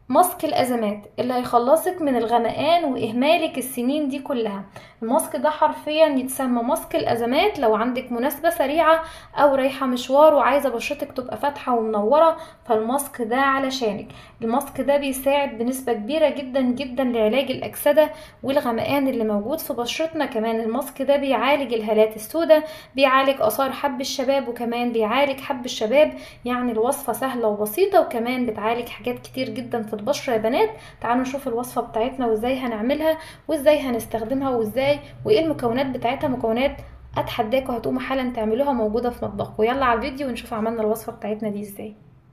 ماسك الازمات اللي هيخلصك من الغمقان واهمالك السنين دي كلها الماسك ده حرفيا يتسمى ماسك الازمات لو عندك مناسبة سريعة او رايحة مشوار وعايزة بشرتك تبقى فاتحة ومنورة فالماسك ده علشانك الماسك ده بيساعد بنسبة كبيرة جدا جدا لعلاج الاكسدة والغمقان اللي موجود في بشرتنا كمان الماسك ده بيعالج الهالات السوداء بيعالج اثار حب الشباب وكمان بيعالج حب الشباب يعني الوصفة سهلة وبسيطة وكمان بتعالج حاجات كتير جدا في البشرة يا بنات تعالوا نشوف الوصفة بتاعتنا وازاي هنعملها وازاي هنستخدمها وازاي وايه المكونات بتاعتها مكونات اتحداكوا هتقوموا حالا تعملوها موجودة في مطبخكم يلا على الفيديو ونشوف عملنا الوصفة بتاعتنا دي ازاي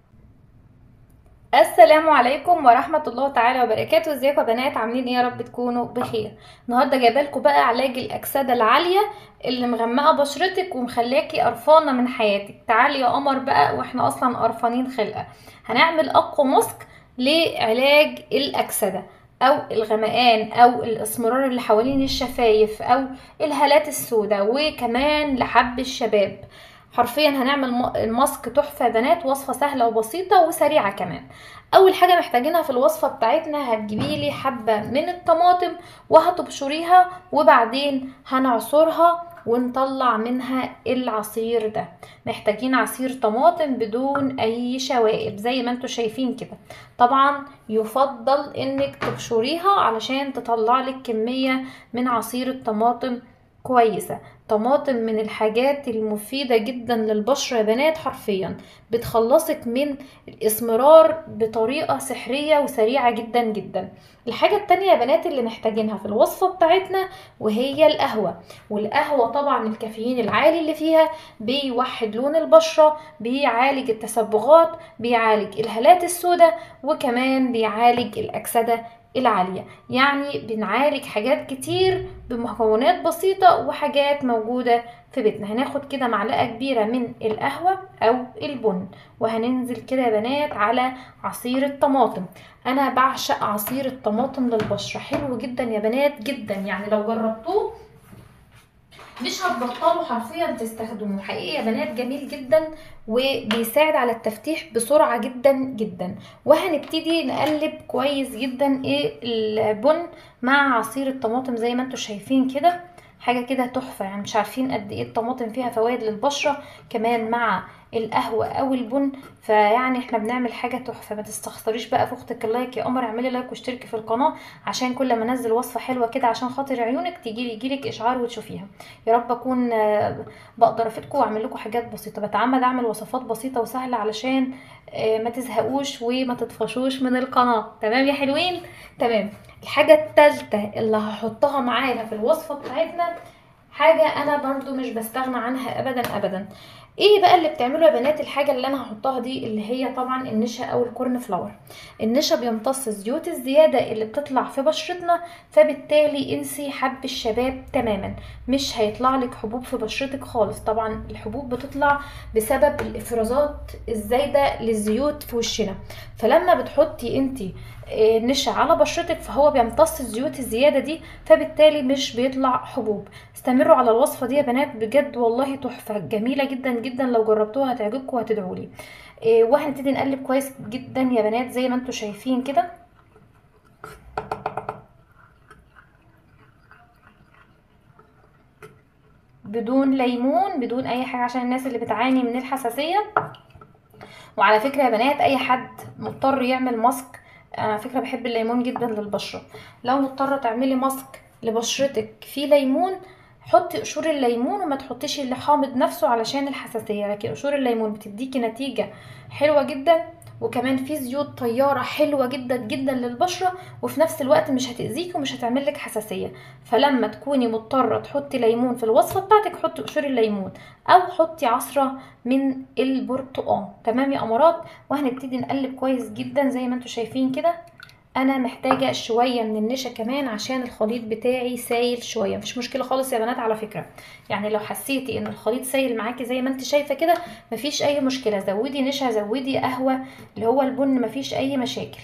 السلام عليكم ورحمة الله تعالى وبركاته ازيكم يا بنات عاملين ايه يا رب تكونوا بخير النهاردة جايبالكم بقى علاج الاكسدة العالية اللي مغمقة بشرتك ومخلياكي قرفانة من حياتك تعالي يا قمر بقى واحنا اصلا قرفانين خلقة هنعمل اقوى ماسك لعلاج الاكسدة او الغمقان او الاسمرار اللي حوالين الشفايف او الهالات السوداء وكمان لحب الشباب حرفيا هنعمل الماسك تحفة بنات وصفة سهلة وبسيطة وسريعة كمان اول حاجة محتاجينها في الوصفة بتاعتنا هتجيبي لي حبة من الطماطم وهتبشريها وبعدين هنعصرها ونطلع منها العصير ده محتاجين عصير طماطم بدون اي شوائب زي ما انتوا شايفين كده طبعا يفضل انك تبشريها علشان تطلع لك كمية من عصير الطماطم كويسة طماطم من الحاجات المفيدة جدا للبشرة يا بنات حرفيا بتخلصك من الاسمرار بطريقة سحرية وسريعة جدا جدا الحاجة التانية يا بنات اللي محتاجينها في الوصفة بتاعتنا وهي القهوة والقهوة طبعا الكافيين العالي اللي فيها بيوحد لون البشرة بيعالج التصبغات بيعالج الهالات السوداء وكمان بيعالج الأكسدة العالية يعني بنعالج حاجات كتير بمكونات بسيطة وحاجات موجودة في بيتنا هناخد كده معلقة كبيرة من القهوة أو البن وهننزل كده يا بنات على عصير الطماطم أنا بعشق عصير الطماطم للبشرة حلو جدا يا بنات جدا يعني لو جربتوه مش هتبطلوا حرفيا تستخدموه حقيقي يا بنات جميل جدا وبيساعد على التفتيح بسرعة جدا جدا وهنبتدي نقلب كويس جدا ايه البن مع عصير الطماطم زي ما انتوا شايفين كده حاجة كده تحفة يعني مش عارفين قد ايه الطماطم فيها فوائد للبشرة كمان مع القهوة او البن فيعني احنا بنعمل حاجة تحفة ما تستخسريش بقى في اختك اللايك يا قمر اعملي لايك واشتركي في القناة عشان كل ما انزل وصفة حلوة كده عشان خاطر عيونك تيجي يجيلك اشعار وتشوفيها يا رب اكون بقدر افيدكم واعمل لكم حاجات بسيطة بتعمد اعمل وصفات بسيطة وسهلة علشان ما تزهقوش وما تطفشوش من القناة تمام يا حلوين تمام الحاجة التالتة اللي هحطها معانا في الوصفة بتاعتنا حاجة انا برضو مش بستغنى عنها ابدا ابدا ايه بقى اللي بتعمله يا بنات الحاجة اللي انا هحطها دي اللي هي طبعا النشا او الكورن فلاور النشا بيمتص الزيوت الزيادة اللي بتطلع في بشرتنا فبالتالي انسي حب الشباب تماما مش هيطلع لك حبوب في بشرتك خالص طبعا الحبوب بتطلع بسبب الافرازات الزايدة للزيوت في وشنا فلما بتحطي انتي نشا على بشرتك فهو بيمتص الزيوت الزياده دي فبالتالي مش بيطلع حبوب استمروا على الوصفه دي يا بنات بجد والله تحفه جميله جدا جدا لو جربتوها هتعجبكم وهتدعوا لي وهنبتدي نقلب كويس جدا يا بنات زي ما انتم شايفين كده بدون ليمون بدون اي حاجه عشان الناس اللي بتعاني من الحساسيه وعلى فكره يا بنات اي حد مضطر يعمل ماسك على فكره بحب الليمون جدا للبشره لو مضطره تعملي ماسك لبشرتك فيه ليمون حطي قشور الليمون وما تحطيش اللي حامض نفسه علشان الحساسيه لكن قشور الليمون بتديكي نتيجه حلوه جدا وكمان في زيوت طياره حلوه جدا جدا للبشره وفي نفس الوقت مش هتاذيكي ومش هتعمل لك حساسيه فلما تكوني مضطره تحطي ليمون في الوصفه بتاعتك حطي قشور الليمون او حطي عصره من البرتقال تمام يا امارات وهنبتدي نقلب كويس جدا زي ما انتم شايفين كده انا محتاجه شويه من النشا كمان عشان الخليط بتاعي سايل شويه مفيش مشكله خالص يا بنات على فكره يعني لو حسيتي ان الخليط سايل معاكي زي ما انت شايفه كده مفيش اي مشكله زودي نشا زودي قهوه اللي هو البن مفيش اي مشاكل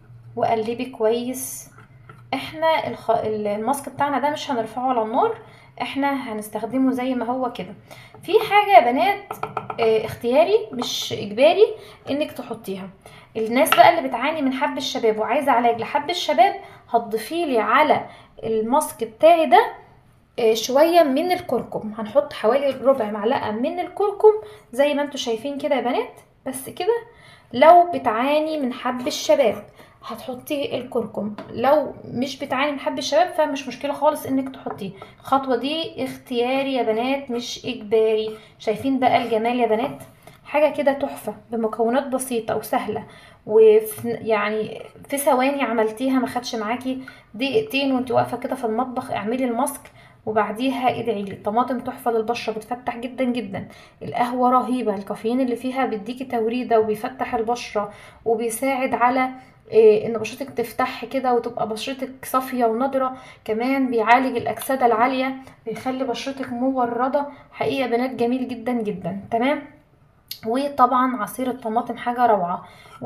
وقلبي كويس احنا الخ... الماسك بتاعنا ده مش هنرفعه على النار احنا هنستخدمه زي ما هو كده في حاجه يا بنات اه اختياري مش اجباري انك تحطيها الناس بقى اللي بتعاني من حب الشباب وعايزه علاج لحب الشباب هتضيفي لي على الماسك بتاعي ده اه شويه من الكركم هنحط حوالي ربع معلقه من الكركم زي ما انتم شايفين كده يا بنات بس كده لو بتعاني من حب الشباب هتحطي الكركم لو مش بتعاني من حب الشباب فمش مشكله خالص انك تحطيه الخطوه دي اختياري يا بنات مش اجباري شايفين بقى الجمال يا بنات حاجه كده تحفه بمكونات بسيطه وسهله وفي يعني في ثواني عملتيها ما خدش معاكي دقيقتين وانت واقفه كده في المطبخ اعملي الماسك وبعديها ادعي لي الطماطم تحفه للبشره بتفتح جدا جدا القهوه رهيبه الكافيين اللي فيها بيديكي توريده وبيفتح البشره وبيساعد على إيه ان بشرتك تفتح كده وتبقى بشرتك صافيه ونضره كمان بيعالج الاكسده العاليه بيخلي بشرتك مورده حقيقه بنات جميل جدا جدا تمام وطبعا عصير الطماطم حاجه روعه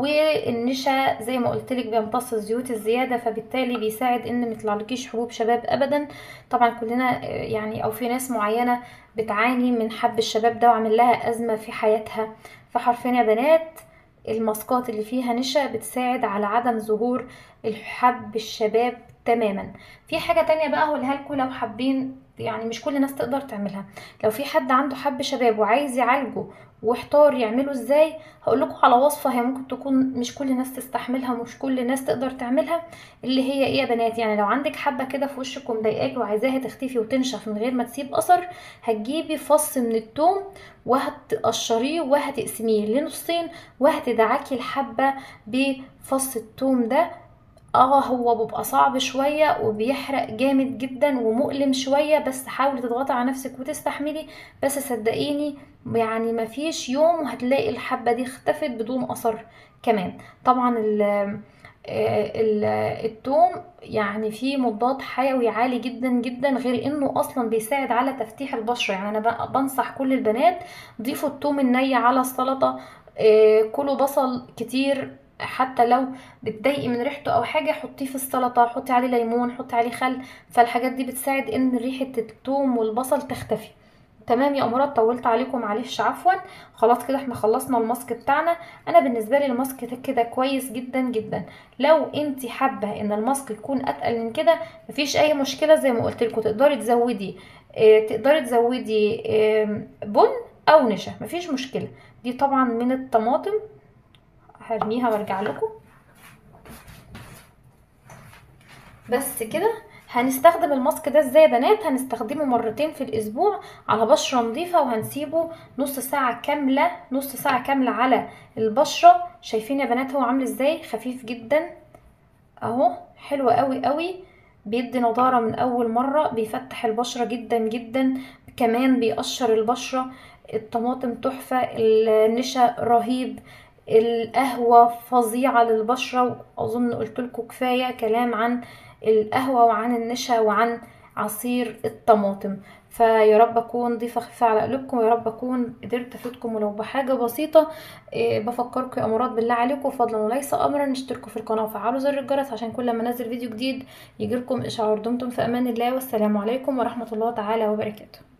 والنشا زي ما قلت لك بيمتص الزيوت الزياده فبالتالي بيساعد ان ميطلعلكيش حبوب شباب ابدا طبعا كلنا يعني او في ناس معينه بتعاني من حب الشباب ده وعامل لها ازمه في حياتها فحرفيا يا بنات الماسكات اللي فيها نشا بتساعد على عدم ظهور الحب الشباب تماما في حاجة تانية بقى هقولها لكم لو حابين يعني مش كل الناس تقدر تعملها لو في حد عنده حب شباب وعايز يعالجه واحتار يعمله ازاي هقول لكم على وصفه هي ممكن تكون مش كل الناس تستحملها ومش كل الناس تقدر تعملها اللي هي ايه يا بنات يعني لو عندك حبه كده في وشك ومضايقاكي وعايزاها تختفي وتنشف من غير ما تسيب اثر هتجيبي فص من الثوم وهتقشريه وهتقسميه لنصين وهتدعكي الحبه بفص الثوم ده اه هو بيبقى صعب شوية وبيحرق جامد جدا ومؤلم شوية بس حاولي تضغطي على نفسك وتستحملي بس صدقيني يعني مفيش يوم وهتلاقي الحبة دي اختفت بدون اثر كمان طبعا ال التوم يعني فيه مضاد حيوي عالي جدا جدا غير انه اصلا بيساعد على تفتيح البشره يعني انا بنصح كل البنات ضيفوا التوم الني على السلطه كلوا بصل كتير حتى لو بتضايقي من ريحته او حاجه حطيه في السلطه حطي عليه ليمون حطي عليه خل فالحاجات دي بتساعد ان ريحه الثوم والبصل تختفي تمام يا امورات طولت عليكم معلش عفوا خلاص كده احنا خلصنا الماسك بتاعنا انا بالنسبه لي الماسك ده كده كويس جدا جدا لو انت حابه ان الماسك يكون اتقل من كده مفيش اي مشكله زي ما قلت لكم تقدري تزودي اه تقدري تزودي اه بن او نشا مفيش مشكله دي طبعا من الطماطم هرميها وارجع لكم بس كده هنستخدم الماسك ده ازاي يا بنات هنستخدمه مرتين في الاسبوع على بشره نظيفه وهنسيبه نص ساعه كامله نص ساعه كامله على البشره شايفين يا بنات هو عامل ازاي خفيف جدا اهو حلو قوي قوي بيدي نضاره من اول مره بيفتح البشره جدا جدا كمان بيقشر البشره الطماطم تحفه النشا رهيب القهوة فظيعة للبشرة وأظن قلت لكم كفاية كلام عن القهوة وعن النشا وعن عصير الطماطم فيا رب اكون ضيفه خفيفه على قلوبكم ويا رب اكون قدرت افيدكم ولو بحاجه بسيطه إيه بفكركم يا امورات بالله عليكم فضلا وليس امرا اشتركوا في القناه وفعلوا زر الجرس عشان كل ما انزل فيديو جديد يجيلكم اشعار دمتم في امان الله والسلام عليكم ورحمه الله تعالى وبركاته